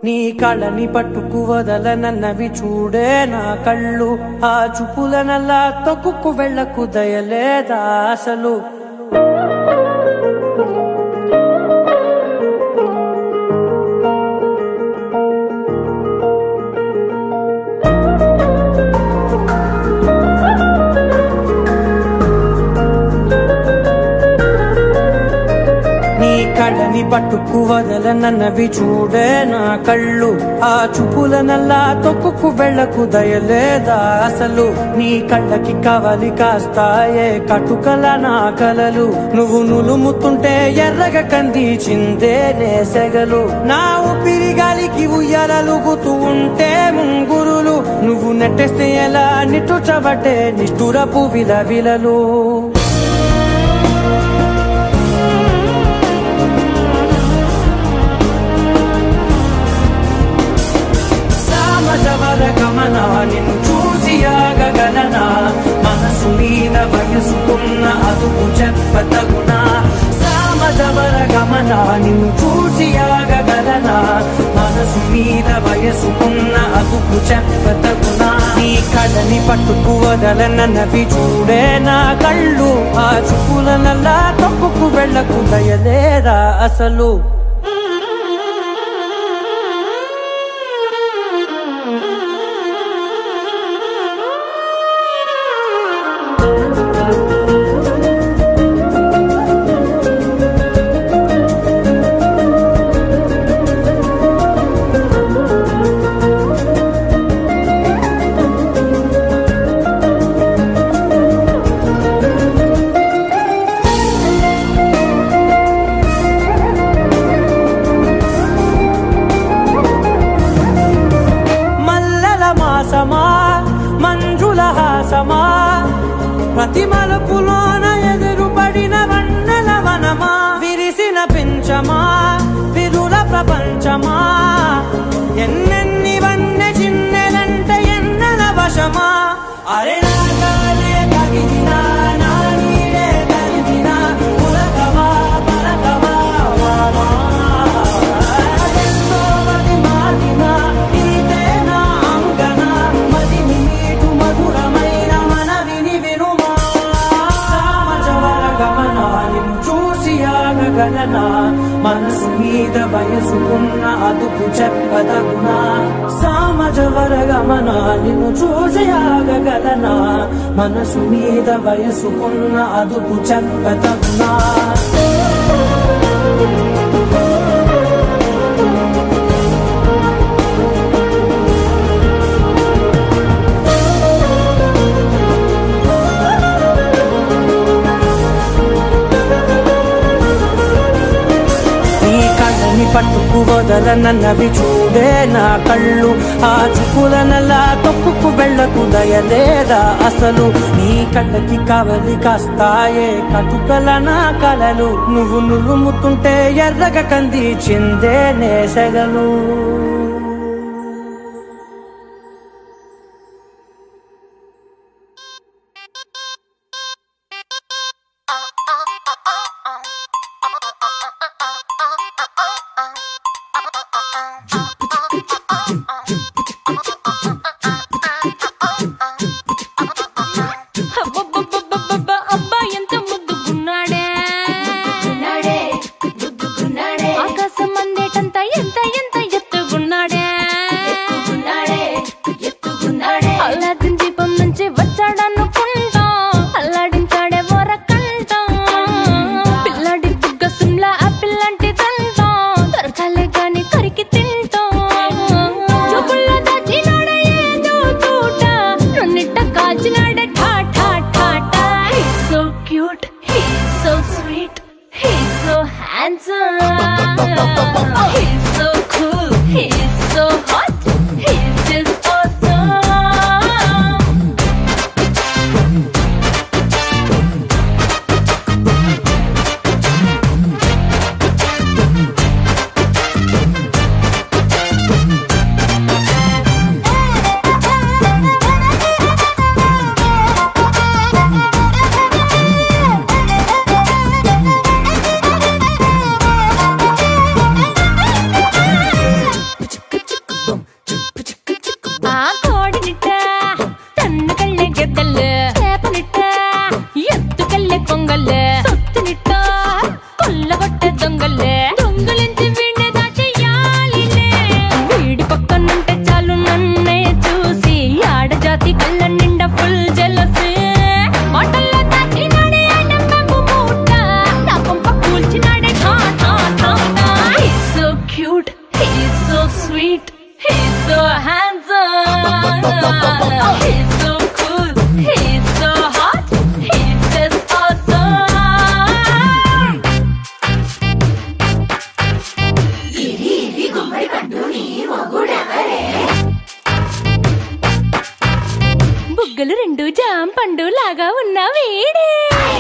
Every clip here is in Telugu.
నీ కళ్ళని పట్టుకు వదలనన్నవి చూడే నా కళ్ళు ఆ చూపులనల్లా తొక్కుకు వెళ్ళకు దయలేదా అసలు నీ కళ్ళని పట్టుకు వదలనన్నవి చూడే నా కళ్ళు ఆ చూపులనల్లా తొక్కుకు వెళ్ళకు దయలేదా అసలు నీ కళ్ళకి కవలి కాస్తాయే కటుకల నా కలలు నువ్వు నులుముతుంటే ఎర్రగ కందిచిందే నేసెగలు నా ఊపిరి గాలికి ఉయ్యాలలుగుతూ ఉంటే ముంగురులు నువ్వు నెట్టేస్తే ఎలా నిట్టుచబట్టే నిష్ఠురపు విలవిలలు సామజవర గమన నిన్ను చూసి ఆగగలనా మనసు మీద వయసుకున్న అదుపు చెప్పతగునా సామజవర గమన నిన్ను చూసి ఆగగలనా మనసు మీద వయసుకున్న అదుపు చెప్పతగునా నీ కళ్ళని పట్టుకు వదలనన్నవి చూడే నా కళ్ళు ఆ చూపులనల్లా తప్పుకు వెళ్ళకు దయలేరా అసలు మల్లల మాసమా మంజుల హాసమా ప్రతి మలుపులోన ఎదురుపడిన వన్నెల వనమా విరిసిన పించమా విరుల ప్రపంచమా ఎన్నెన్ని వన్నె చిన్నెలంటే ఎన్నెల వశమా అరే నాగాలే తగిలినా, నా నీడే తరిమినా, ఉలకవా, పలకవా, వామా. ఎంతో మది మారినా, ఇంతే నా అంగన, మదిని మీటు మధురమైన మనవిని వినుమా. సామజవర గమన, నిన్ను చూసి ఆగగలనా మనసు మీద వయసుకున్న అదుపు చెప్పదగునా సామజవర గమన నిన్ను చూసి ఆగగలనా మనసు మీద వయసుకున్న అదుపు చెప్పదగునా నీ కళ్ళని పట్టుకు వదలనన్నవి చూడే నా కళ్ళు ఆ చూపులనల్లా తొక్కుకు వెళ్ళకు దయలేదా అసలు నీ కళ్ళకి కవలి కాస్తాయే కటుకల నా కలలు నువ్వు నులుముతుంటే ఎర్రగ కంది చిందే నేసగలు అబ్బబ్బబ్బబ్బబ్బ, అబ్బా ఎంత ముద్దుగున్నాడే గున్నాడే గుద్దుగున్నాడే ఆకాశం అందేటంత ఎంత ఎంత ఎత్తుగున్నాడే ఎత్తుగున్నాడే ఎత్తుగున్నాడే అల్లాదిన్ దీపం నుంచి వచ్చాడనుకుంటా అల్లాడించాడే వరకంట పిల్లాడి బుగ్గ సిమ్లా ఆపిల్ లాంటిదంట దొరకాలే గాని కరికి తింటా చూపుల్లో దాచినాడే ఏదో తూట నన్నిట్ట కాచినాడే ఠా ఠా ఠా ఠా He's so cute, he's so sweet, he's so handsome, he's so cool, he's so hot, he's just awesome. బుగ్గలు రెండు జాం పండు లాగా ఉన్న వేడే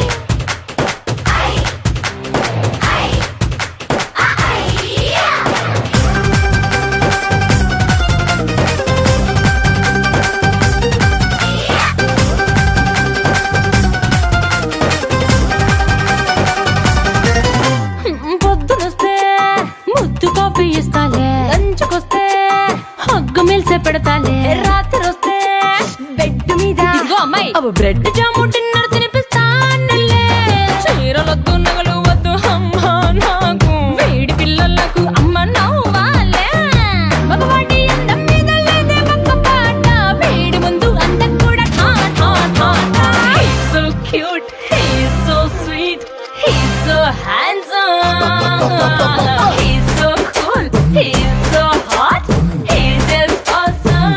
పొద్దునొస్తే ముద్దు కాఫీ ఇస్తాలే లంచ్కొస్తే హగ్గు మిల్సే పెడతాలే రాత్రి వస్తే బెడ్ మీద ఇదిగో అమ్మాయి అవి బ్రెడ్ జాము డిన్నర్ తినిపిస్తానులే చీరలొద్దు నగలు వద్దు అమ్మా నాకు వేడి పిల్లలకు అమ్మ నవ్వాలే మగవాడి అందం మీద లేదే ఒక్క పాట వేడి ముందు అందం కూడా ఠా ఠా ఠా ఠా He's so cute, he's so sweet, he's so handsome, he's so cool, he's so hot, he's just awesome.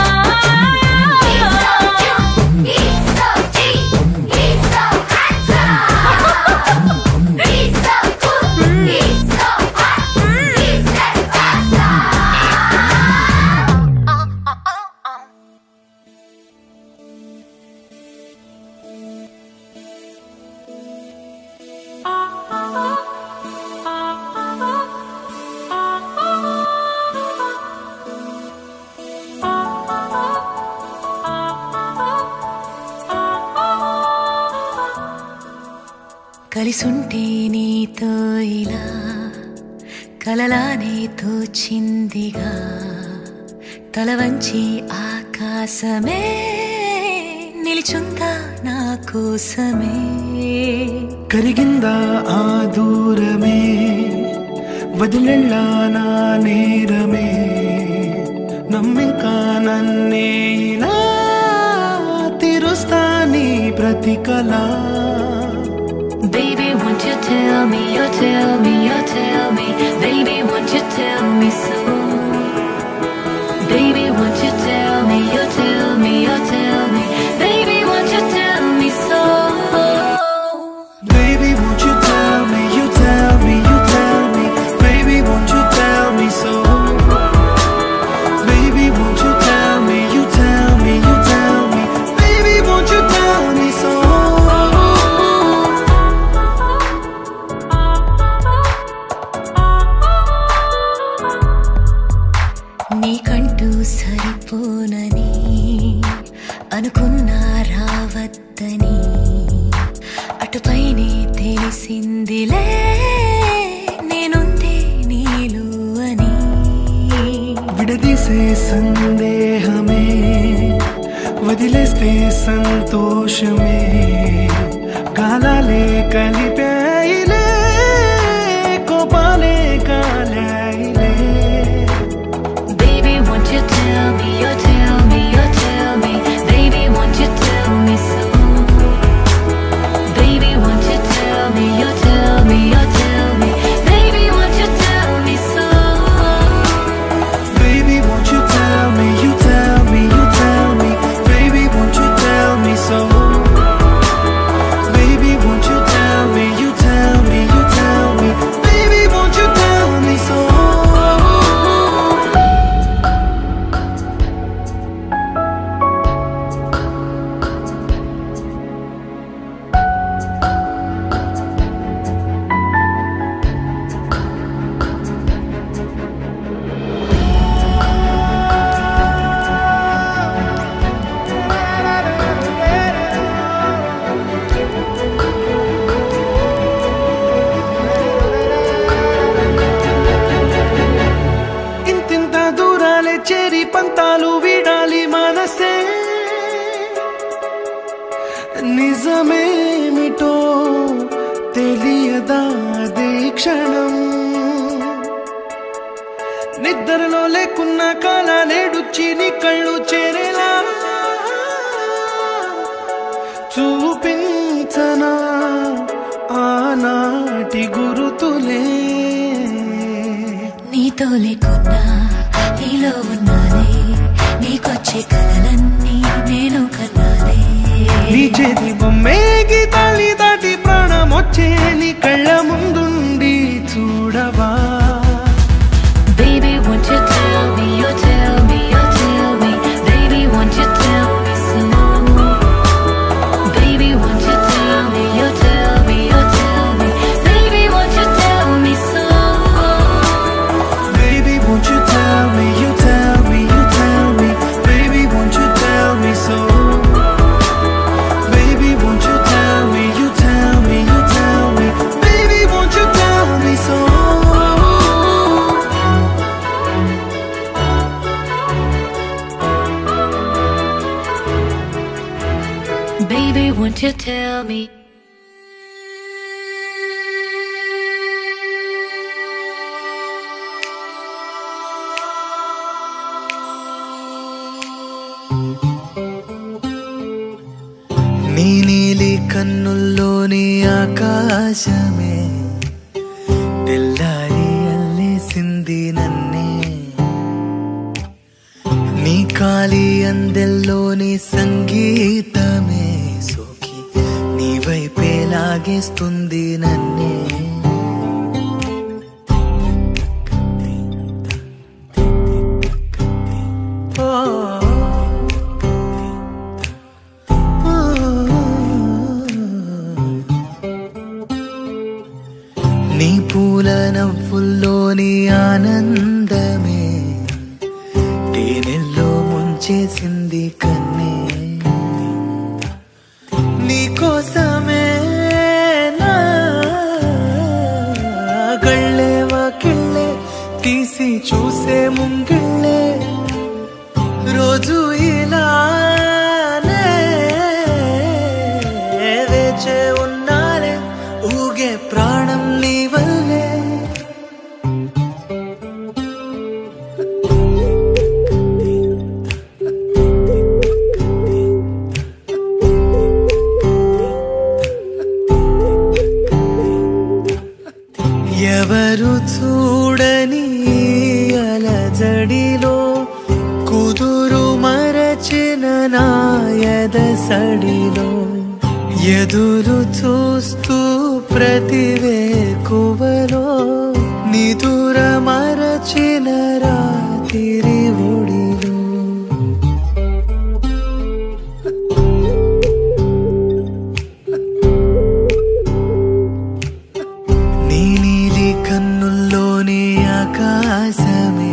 He's so sweet. He's so handsome. He's so cool. He's so hot. He's just awesome. కలిసుంటే నీతో ఇలా కలలానే తోచిందిగా తల వంచి ఆకాశమే నిలిచుందా నా కోసమే కరిగిందా ఆ దూరమే వదిలెళ్ళా నా నేరమే నమ్మింకా నన్నే ఇలా తీరుస్తా నీ ప్రతికలా Baby, won't you tell me, you tell me, you tell me Baby, won't you tell me so Baby, won't you tell me, you tell me, you tell me Baby, won't you tell me so Baby, won't you tell me, you tell me, you tell me Baby, won't you tell me so Baby, won't you tell me, you tell me, you tell me Baby, won't you tell me so నీకంటూ సరిపోనని అనుకున్నా రావద్దని అటుపైనే తెలిసిందిలే నేనుందే నీలు అని విడదీసే సందేహమే వదిలేస్తే సంతోషమే గాలాలే కలిపాయిలే కోపాలే కాలాయిలే Baby, won't you tell me, you tell me, you tell me Baby, won't you tell me so Baby, won't you tell me, you tell me, you tell me Baby, won't you tell me so Baby, won't you tell me, you tell me, you tell me Baby, won't you tell me so Baby, won't you tell me, you tell me, you tell me Baby, won't you tell me so ఇంతింత దూరాలే చేరి పంతాలు వీడాలి మనసే నిజమేమిటో తెలియదా అదే క్షణం నిద్రలో లేకున్న కాల నేడుచ్చి నీ కళ్ళు చేరేలా చూపించనా ఆనాటి గురుతులే నీతో లేకున్నా నీలో ఉన్నానే నీకొచ్చే కలలన్నీ నేను కన్నానే నీ చేతి బొమ్మే గీతాలి దాటి ప్రాణం వచ్చే నీ కళ్ళ ముందుండి చూడవా Baby, won't you tell me, you tell me, you tell me Baby, won't you tell me so won't you tell me? నీ నీలి కన్నుల్లోని ఆకాశమే తెల్లారి అల్లేసింది నన్నే నీ కాలి అందెల్లోని సంగీతమే సోకి నీ వైపే లాగేస్తుంది నన్నే నీ పూల నవ్వుల్లోని ఆనందమే తేనెల్లో ముంచేసింది కన్నే నీ కోసమే నా గళ్ళే వాకిళ్ళే తీసి చూసే ముంగిళ్ళే రోజు ఇలానే వేచే ఉన్నానే ఊగే ప్రాణం నీ వల్లే ఎవరు చూడని అలజడిలో కుదురు మరచిన నాయద సడిలో ఎదురు చూస్తూ ప్రతివే కువలో నిదుర మరచిన రాతిరి ఒడిలో నీ నీలి కన్నుల్లోని ఆకాశమే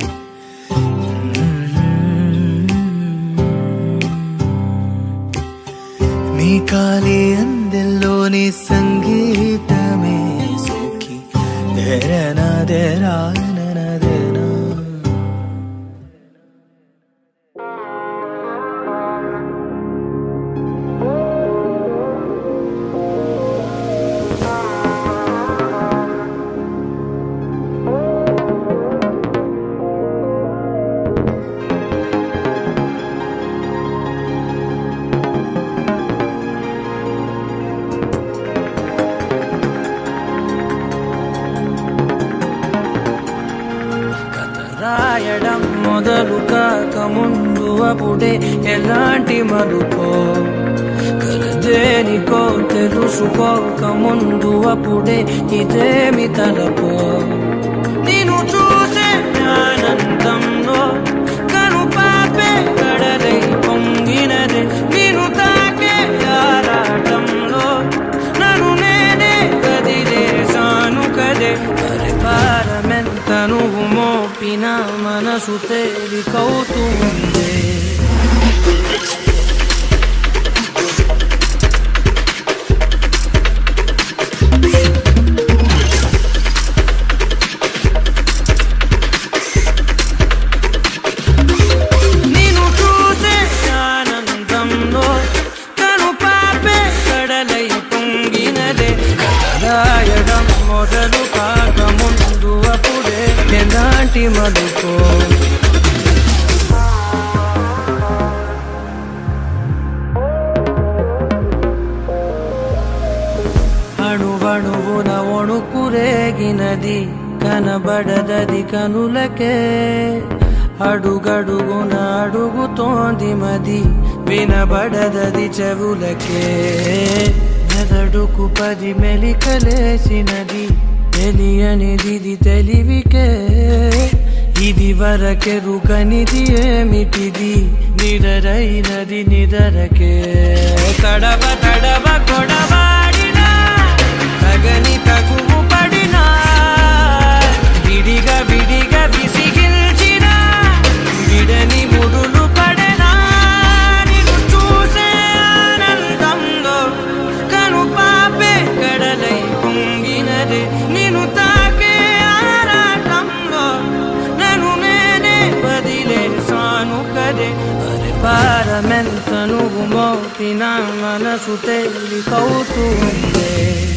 నీ కాలి అందెల్లోని సంగీతమే సోకి దేరనా దేరా దేనా కథ రాయడం మొదలు కాక ముందు అప్పుడే ఎలాంటి మలుపో కలదేనికో తెలుసుకోక ముందు అప్పుడే ఇదేమి తలపో నేను చూసే ఆనందంలో కను పాపే కడలై పొంగినదే నేను తాకే ఆరాటంలో నన్ను నేనే కదిలేసాను కదే పరిపాలమెంత నువ్వు మోపిన మనసు తేలికవుతుంది నేను చూసే ఆనందంలో తను పాపే కడలై పొంగినదే రాయడం మొదలు కాక ముందు అప్పుడే ఎలాంటి మలుపో అణువణువున ఒణుకురేగినది కనబడదది కనులకే అడుగడుగున అడుగుతోంది మది వినబడదది చెవులకే మెదడుకు పది మెలికలేసినది తెలియనిది తెలివికే ఇది వరకెరుకనిది ఏమిటిది నిరరైనది నిదరకే తడవ తడవ కొడవాడినా తగని తగువు పడినా విడిగా విడిగా విసిగిల్చిన విడని ముడులు పడనా నిన్ను చూసే ఆనందంలో కను పాపే కడలై పొంగినదే నిన్ను తాకే ఆరాటంలో నన్ను నేనే వదిలేసాను కదే అరే పారమెంతను నువ్వు మోపిన మనసు తేలికవుతూ ఉందే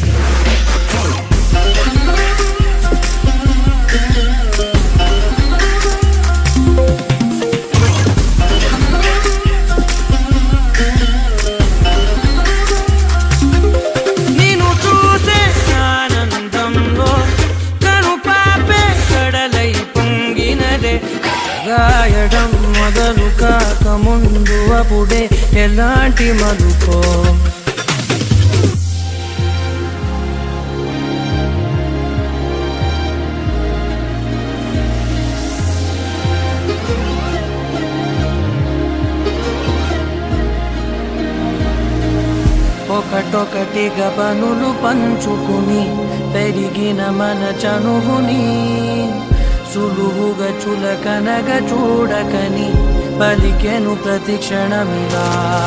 నిన్ను చూసే ఆనందంలో కను పాపే కడలై పొంగినదే గాయడం మొదలు కాక ముందు అప్పుడే ఎలాంటి మలుపో ఒకటొకటిగా పనులు పంచుకుని పెరిగిన మన చనువుని సులువుగా చులకనగ చూడకని పలికెను ప్రతి క్షణమిలా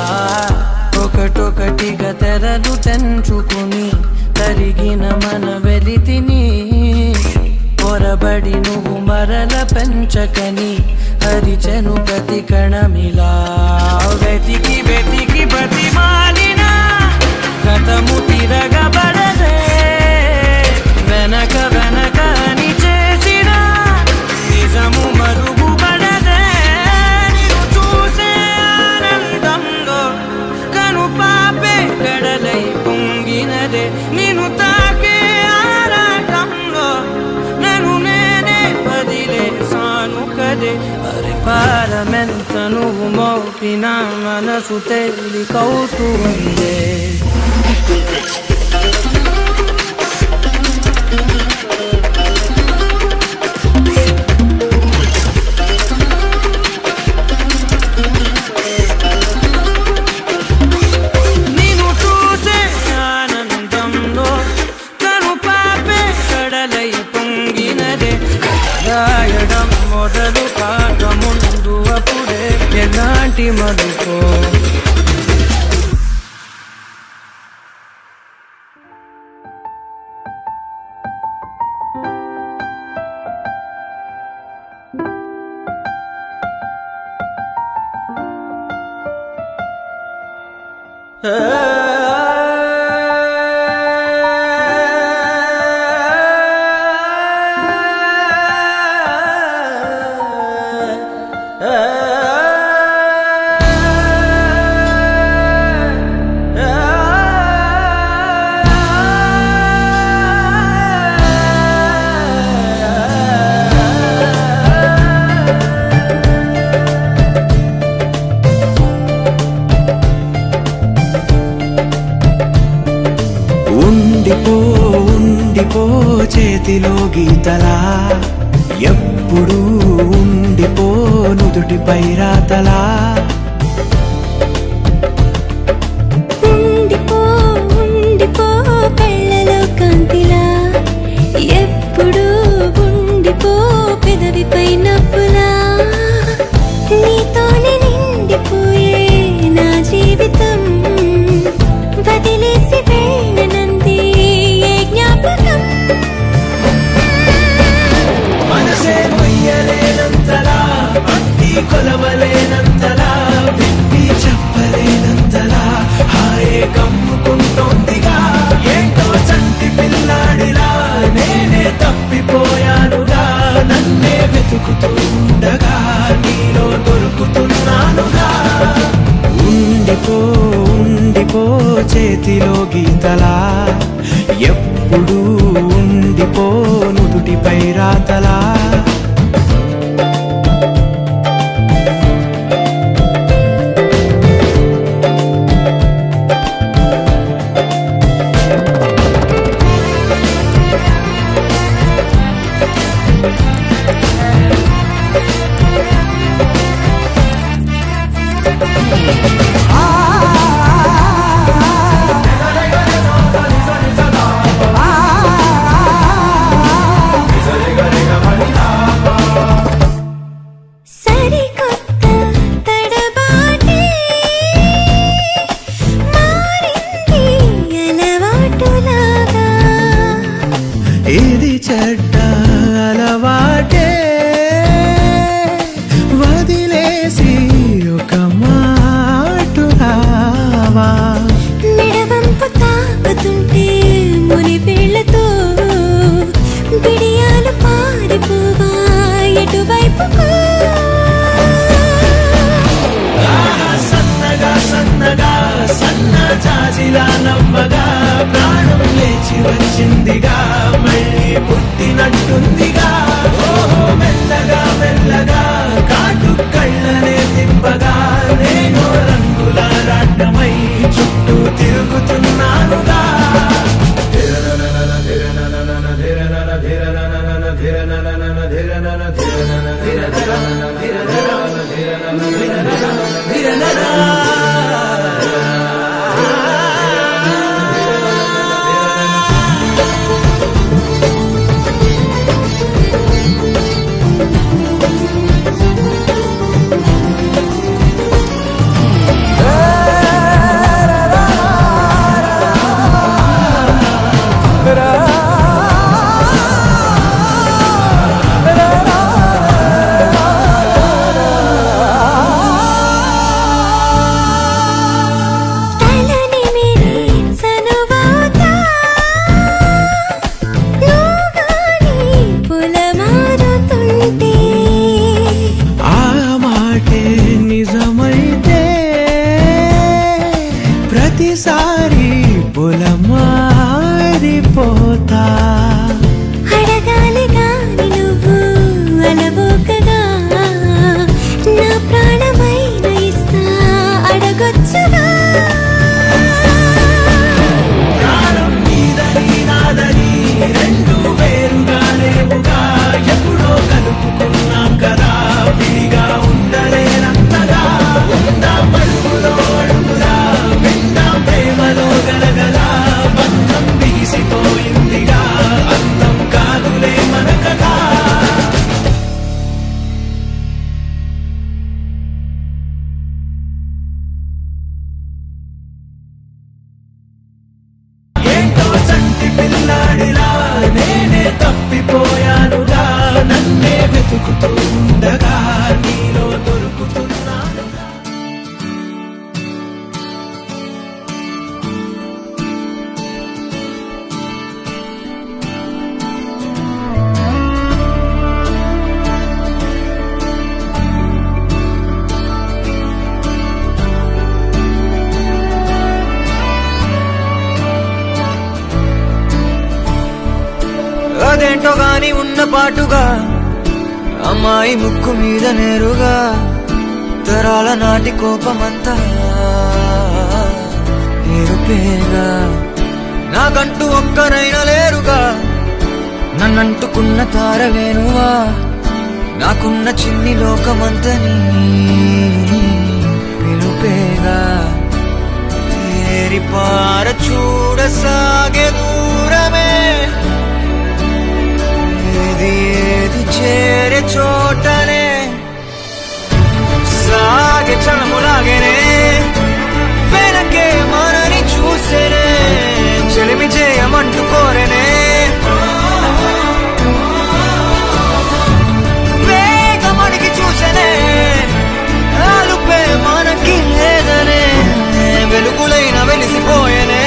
ఒకటొకటిగా తెరలు తెంచుకుని తరిగిన మన వెలితిని పొరబడి నువ్వు మరల పెంచకని హరిచెను ప్రతి కణమిలా వెతికి వెతికి ప్రతి మాలిన గతము తిరగబడదే వెనక వెనక అని చేసిన నిజము మరుగుపడదే నిన్ను చూసే ఆనందంలో కను పాపే కడలై పొంగినదే నిన్ను తాకే ఆరాటంలో నన్ను నేనే వదిలేసాను కదే అరే పారమెంత నువ్వు మోపిన మనసు తేలికవుతూ ఉందే నిన్ను చూసే ఆనందంలో కను పాపే కడలై పొంగినదే రాయడం మొదలు కాక ముందు అప్పుడే ఎలాంటి మలుపో ఉండిపో ఉండిపో చేతిలో గీతలా ఎప్పుడు ఉండిపో నుదుటిపై రాతలా ఉండిపో ఉండిపో కళ్ళలో కాంతిలా ఎప్పుడు ఉండిపో పెదవిపై నవ్వులా నీతోనే నిండిపోయే నా జీవితం వదిలేసి వెళ్ళనంది ఏ జ్ఞాపకం మనసే మొయ్యలేనంతలా అట్టి కొలవలేనంతలా విప్పి చెప్పలేనంతలా హాయే కమ్ముకుంటోందిగా ఏంటో చంటి పిల్లాడిలా నేనే తప్పిపోయానుగా నన్నే వెతుకుతూ ఉండగా నీలో దొరుకుతున్నానుగా ఉండిపో ఉండిపో చేతిలో గీతలా ఎప్పుడు ఉండిపో నుదుటిపై రాతలా Isarega rega manita జాజిలా నవ్వగా ప్రాణం లేచి వచ్చిందిగా మళ్ళీ పుట్టినట్టుందిగా ఓహో మెల్లగా మెల్లగా కాటు కళ్ళనే తిప్పగా నేను రంగుల రాట్నమై చుట్టూ తిరుగుతున్నానుగా తలని మీరే చనువవుతా నువ్వుగాని పులమారుతుంటే ఆ మాటే నిజమైతే ప్రతిసారి పొలమారిపోతా అడగాలి గాని నువ్వు అలవోకగా నా ప్రాణమైన ఇస్తా అడగొచ్చుగా ప్రాణం నీదని నాదని రెండు వేరుగా లేవుగా ఎప్పుడో కలుపుకున్నాం కదా విడిగా ఉండలేనంతగా ఉందాం అడుగులో అడుగులా విందాం ప్రేమలో గలగల బంధం బిగిసిపోయిందిగా అంతం కాదులే మన కథ ఏంటో చంటి పిల్లాడిలా నేనే తప్పిపోయానుగా నన్నే వెతుకుతూ ఉండగా నీలో దొరుకుతున్నాను అదేంటో గాని ఉన్న పాటుగా అమ్మాయి ముక్కు మీద నేరుగా తరాల నాటి కోపమంతా ఏరుపేగా నాకంటూ ఒక్కరైనా లేరుగా నన్నంటుకున్న తారవేనువా నాకున్న చిన్ని లోకమంతని పిలుపేగా తేరిపార చూడసాగే దూరమే ఏది ఏది చేరే చోటనే సాగే చలములాగేనే వెనకే మనని చూసేనే చెలిమి చేయమంటూ కోరేనే వేగమడికి చూసేనే ఆలుపే మనకి లేదనే వెలుగులైన వెలిసిపోయేనే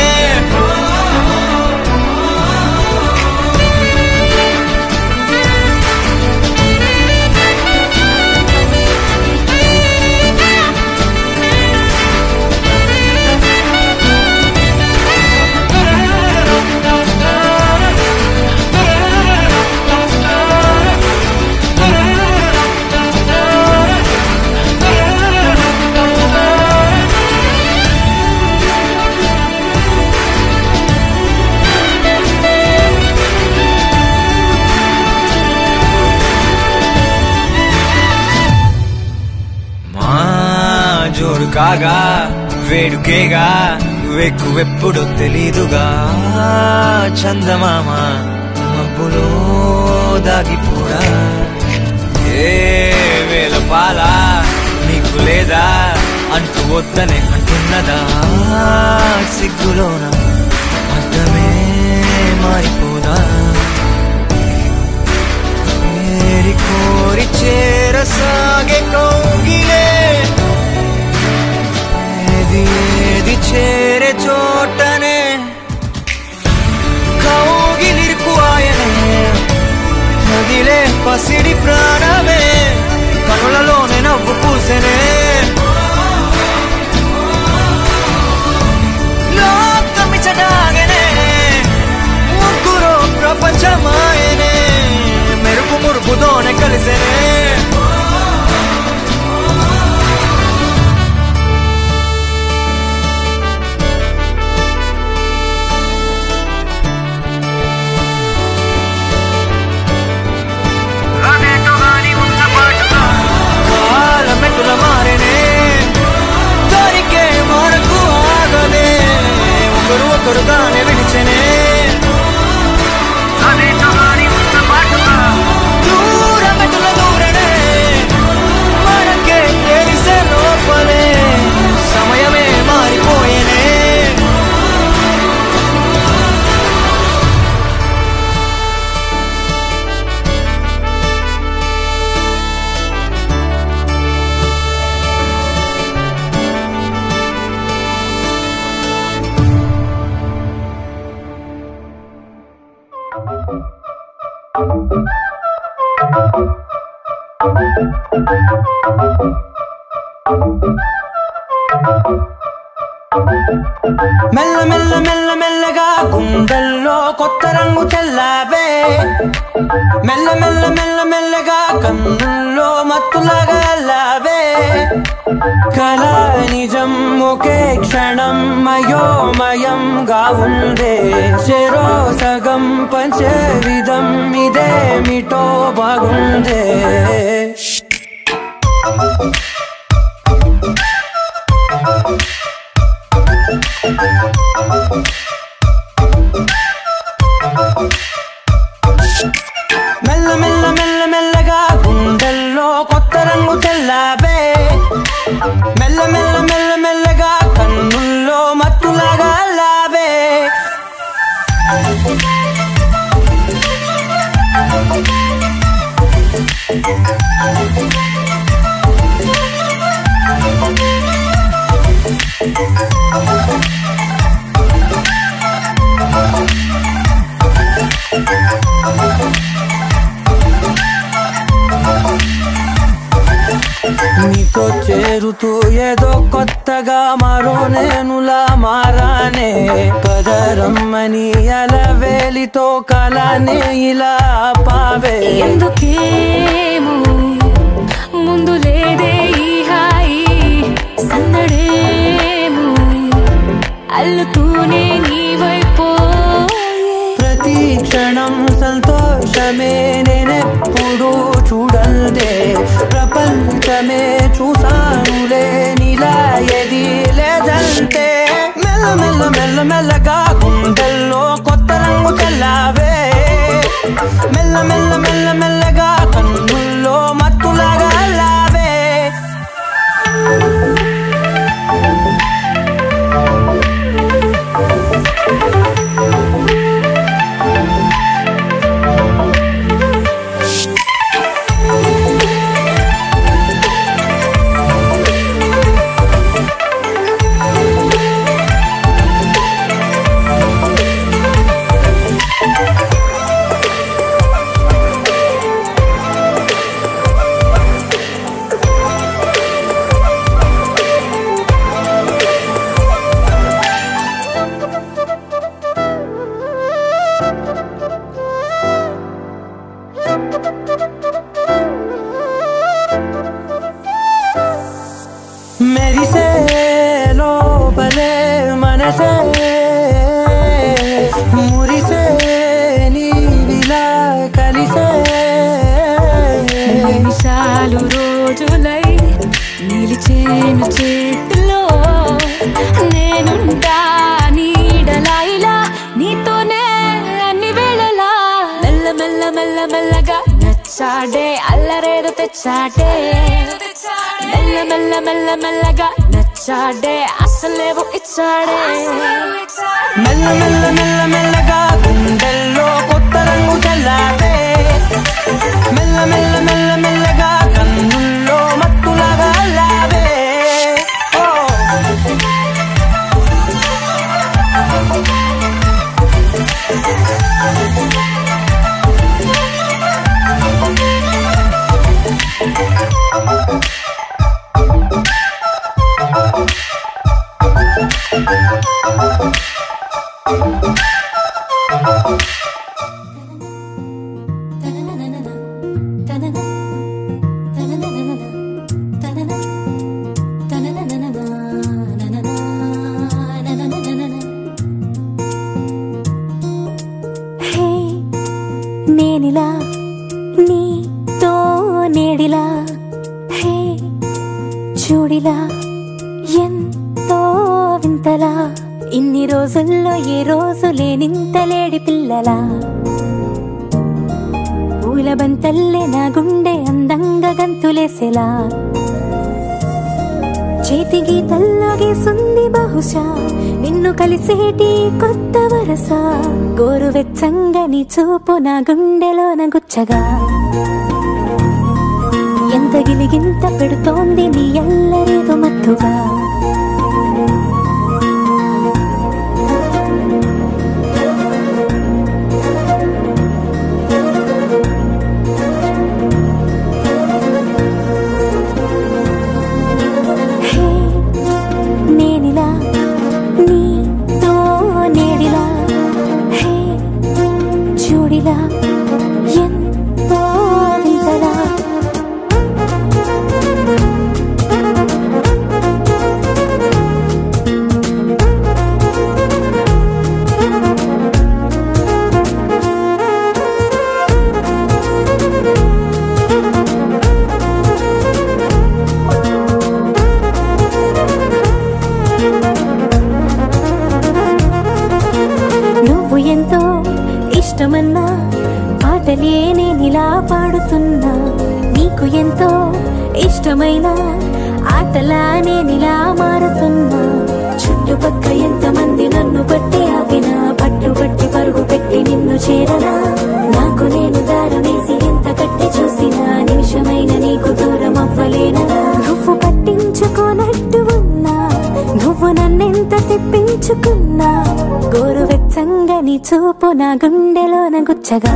మా జోడు కాగా వేడుకేగా వెక్కువెప్పుడు తెలీదుగా చందమామ మబ్బులో దాగిపోడా ఏ వేల పాల నీకు లేదా అంటూ వద్దనే అంటున్నదా సిగ్గులోన అర్థమే మారిపోదా ఏరి కోరి చేరసాగే కౌగిలే ఏది ఏది చేరే చోటనే కౌగిలిరుకు ఆయనే నదిలే పసిడి ప్రాణమే కనులలోనే నవ్వు పూసెనే ఒకడుగానే విడిచెనే దూరమెటుల దూరనే మనకే తెలిసే లోపలే సమయమే మారిపోయేనే మెల్ల మెల్ల మెల్ల మెల్లగా గుండెల్లో కొత్త రంగు చల్లావే మెల్ల మెల్ల మెల్ల మెల్లగా కన్నుల్లో మత్తులాగా అల్లావే కళ నిజం ఒకే క్షణం మయోమయంగా ఉందే చెరో సగం పంచే విధం ఇదేమిటో బాగుందే మెల్ల మెల్ల మెల్ల మెల్లగా గుండెల్లో కొత్త రంగు చల్లావే మెల్ల మెల్ల మెల్ల మెల్లగా కన్నుల్లో మత్తులాగా లావే నీతో చేరుతూ ఏదో కొత్తగా మరో నేనులా మారానే కదరమ్మని అలవేలితో కలానే ఇలా పావే ఎందుకేమో ముందు లేదే ఈ హాయి సందడేమో అల్లుతూనే నీ వైపోయే ప్రతి క్షణం సంతోషమే నేనెప్పుడు చూడల్దే ప్రపంచమే చూసానులే నీలా ఎది లేదంటే మెల్ల మెల్ల మెల్ల మెల్లగా గుండెల్లో కొత్త రంగు చల్లావే మెల్ల మెల్ల మెల్ల మెల్లగా కన్నుల్లో మత్తులాగా లావే మెరిసే లోపలే మనసే మురిసే నీవిలా కలిసే నిమిషాలు రోజులై నిలిచేను చేతిలో నేనుంటా నీడలా ఇలా నీతోనే అన్ని వేళలా మెల్ల మెల్ల మెల్ల మెల్లగా నచ్చాడే అల్లరేదో తెచ్చాడే మెల్ల మెల్ల మెల్ల మెల్లగా నచ్చాడే అసలేవో ఇచ్చాడే మెల్ల మెల్ల మెల్ల మెల్లగా గుండెల్లో కొత్త రంగు చల్లావే మెల్ల మెల్ల మెల్ల మెల్లగా కన్నుల్లో మత్తులాగా లావే ఓ హే నేనిలా నీతో నేడిలా హే చూడిలా ఎంతో వింతలా ఇన్ని రోజుల్లో ఏ రోజు లేనింత లేడి పిల్లలా పూల బంతల్లే నా గుండె అందంగా గంతులేసేలా చేతి గీతల్లో గీసుంది బహుశా నిన్ను కలిసేటి కొత్త వరస గోరువెచ్చంగా నీ చూపు నా గుండెలోన గుచ్చగా ఎంత గిలిగింత పెడుతోంది నీ ఎల్లరేదో మత్తుగా హే, నేనిలా నీతో నేడిలా హే చూడిలా ఎంతో వింతలా నువ్వు ఎంతో ఇష్టమన్నా పాటలే నేనిలా పాడుతున్నా నీకు ఎంతో ఇష్టమైన ఆటలా నేనిలా మారుతున్నా చుట్టుపక్క ఎంతమంది నన్ను పట్టి ఆపినా పట్టు పట్టి పరుగు పెట్టి నిన్ను చేరనా నాకు నేను దారమేసి ఎంత కట్టి చూసినా నిమిషమైన నీకు దూరం అవ్వలేనా నువ్వు పట్టించుకోనట్టు ఉన్నా నువ్వు నన్నెంత తెప్పించుకున్నా గోరువెచ్చంగా నీ చూపు నా గుండెలోన గుచ్చగా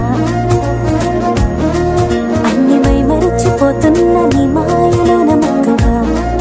అన్ని మై మరచిపోతున్న నీ మాయలోన మక్కుగా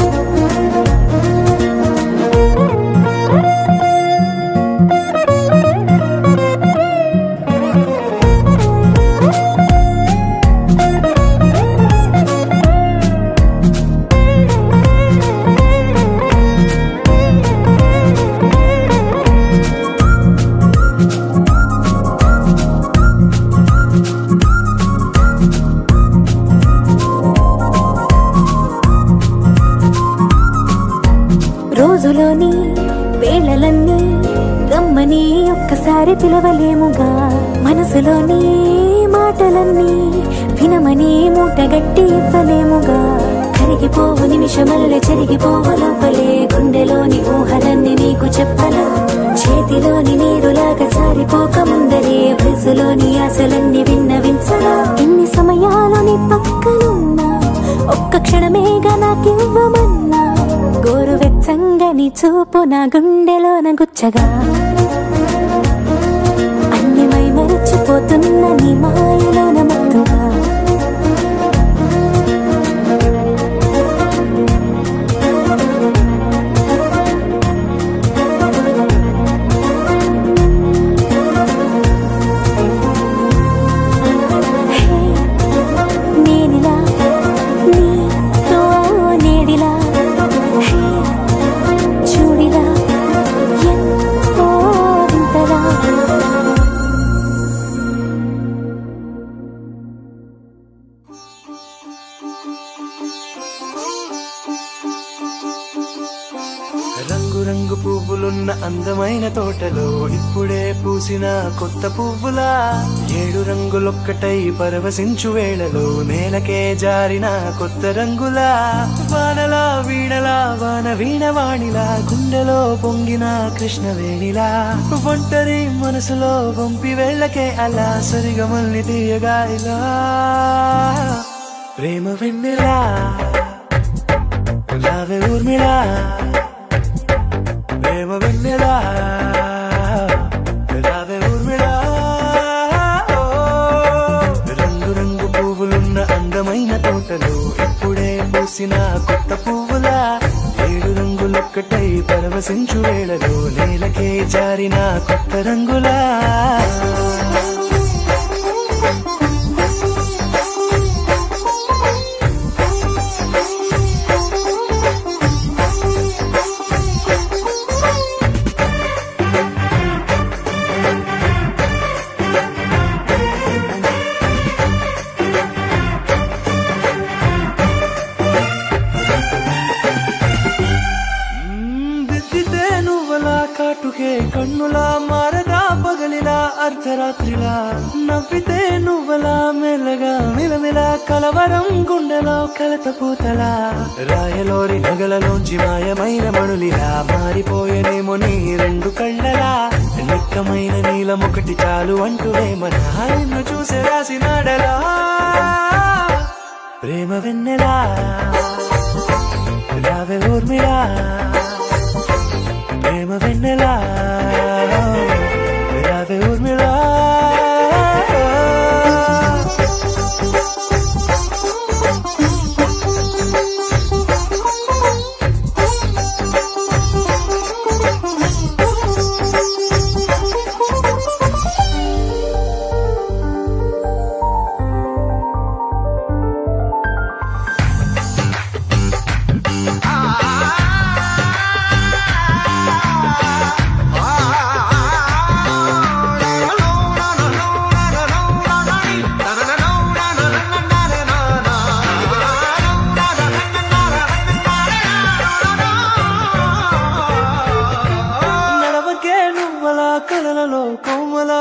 రోజులోని వేళలన్నీ గమ్మని ఒక్కసారి పిలవలేముగా మనసులోని మాటలన్నీ వినమని మూటగట్టి ఇవ్వలేముగా కరిగిపోవు నిమిషమల్లె చెరిగిపోవు లోపలే గుండెలోని ఊహలన్నీ నీకు చెప్పనా చేతిలోని నీరులాగా జారిపోక ముందరే వయసులోని ఆశలన్నీ విన్నవించనా ఇన్ని సమయాలు నీ పక్కనున్నా ఒక్క క్షణమేగా నాకివ్వమన్నా గోరువెచ్చంగా నీ చూపు నా గుండెలోన గుచ్చగా అన్ని మై మరచిపోతున్న నీ మాయలోన మత్తుగా హే, నేనిలా నీతో నేడిలా హే చూడిలా ఎంతో వింతలా రంగు రంగు పువ్వులున్న అందమైన తోటలో ఇప్పుడే పూసిన కొత్త పువ్వులా ఏడు రంగులొక్కటై పరవశించు వేళలో నేలకే జారిన కొత్త రంగులా వానలా వీణలా వాన వీణవాణిలా గుండెలో పొంగిన కృష్ణవేణిలా ఒంటరి మనసులో వంపి వెళ్ళకే అలా సరిగమల్ని తీయగా ఇలా ప్రేమ వెన్నెలా రావే ఊర్మిళా ప్రేమ వెన్నెలా రావే ఊర్మిళా ఓ, రంగు రంగు పువ్వులున్న అందమైన తోటలో ఇప్పుడే పూసిన కొత్త పువ్వులా ఏడు రంగులొక్కటై పరవశించు వేళలో నేలకే జారిన కొత్త రంగులా దిద్దితే నువ్వలా కాటుకే కన్నులా మారదా పగలిలా అర్ధరాత్రిలా నవ్వితే నువ్వలా మెల్లగా మిలమిలా కలవరం గుండెలో కలత పూతలా రాయలోరి నగలలోంచి మాయమైన మణులిలా మారిపోయేనేమో నీ రెండు కళ్ళలా నిక్కమైన నీలం ఒకటి చాలు అంటూ మన నిన్ను చూసే రాసినాడలా ప్రేమ వెన్నెలా రావే ఊర్మిళా ప్రేమ వెన్నెలా రావే ఊర్మిళా నడవకే నువ్వలా కలలలో కోమలా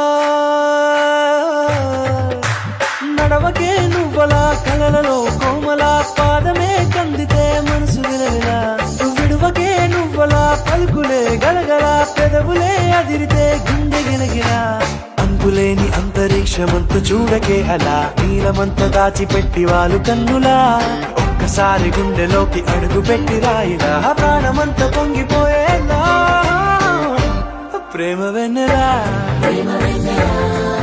నడవకే నువ్వలా కలలలో కోమలా పాదమే కందితే మనసు విలవిలా విడువకే నువ్వలా పలుకులే గలగల పెదవులే అదిరితే గుండె గిలగిలా అంతులేని అంతరిక్షమంత చూడకే అలా నీలమంత దాచిపెట్టి వాళ్ళు కన్నులా ఒక్కసారి గుండెలోకి అడుగు పెట్టి రాయిలా ప్రాణమంత పొంగిపోయేలా ప్రేమ వెన్నెలా